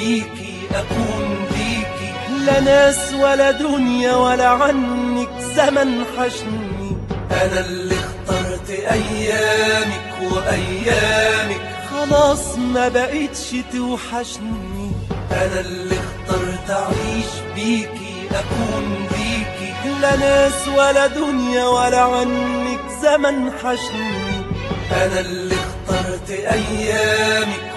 بيكي أكون بيكي لا ناس ولا دنيا ولا عنك زمن حشني أنا اللي اخترت أيامك وأيامك خلاص ما بقتش توحشني أنا اللي اخترت أعيش بيكي أكون بيكي لا ناس ولا دنيا ولا عنك زمن حشني أنا اللي اخترت أيامك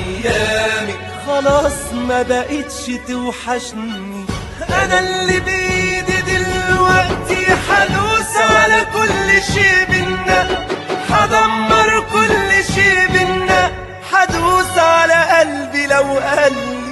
وأيامك خلاص ما بقتش توحشني أنا اللي بإيدي دلوقتي حدوس على كل شي بينا حدمر كل شي بينا حدوس على قلبي لو قلبي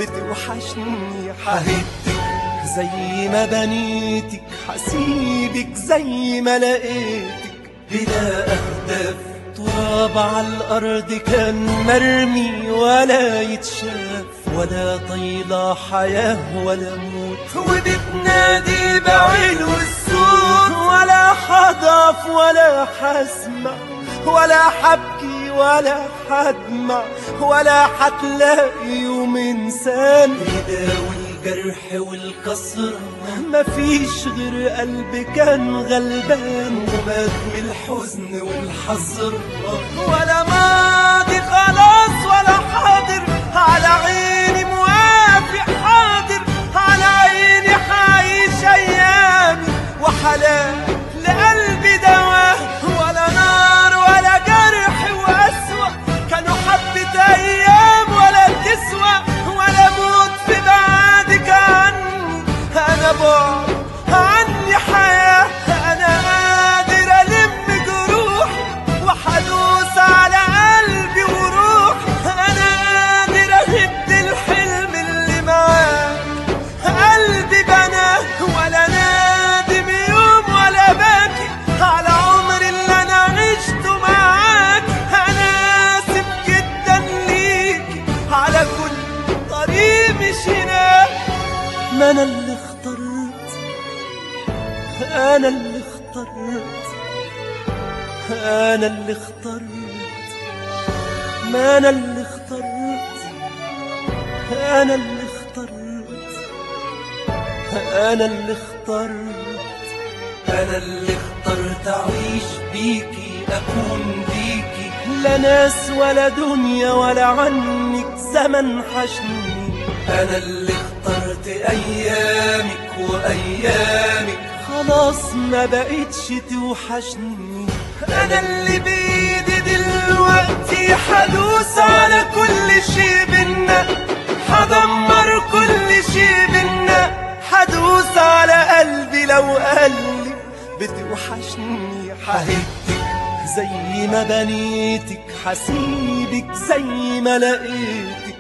بتوحشني حهدك زي ما بنيتك حسيبك زي ما لقيتك بلا أهداف تراب على الأرض كان مرمي ولا يتشاف ولا طيلة حياة ولا موت وبتنادي بعلو الصوت ولا حضف ولا حسمع ولا حبكي ولا حدمع ولا حتلاقي يوم انسان يداوي الجرح والكسر مفيش غير قلب كان غلبان ومات من الحزن والحسر ولا ماضي خلاص ولا حاضر على عيني موافق حاضر على عيني حعيش ايامي وحلال لقلبي دواء ولا نار ولا جرح واسوأ كانوا حبة ايام ولا تسوى ولا موت في بعدك عني انا بعد عني حياة انا قادر الم جروحي وحدوس على قلبي وروحي انا قادر اهد الحلم اللي معاك قلبي بناه ولا نادم يوم ولا باكي على عمر اللي انا عشته معاك انا اسف جدا ليكي على كل طريق مشيناه ما انا اللي اخترت انا اللي اخترت انا اللي اخترت ما انا اللي اخترت انا اللي اخترت انا اللي اخترت انا اللي اخترت اعيش بيكي اكون بيكي لا ناس ولا دنيا ولا عنك زمن حشني انا اللي اخترت ايامك وايامك خلاص ما بقتش توحشني انا اللي بايدي دلوقتي حدوس على كل شي بينا حدمر كل شي بينا حدوس على قلبي لو قلبي بتوحشني حهدك زي ما بنيتك حسيبك زي ما لقيتك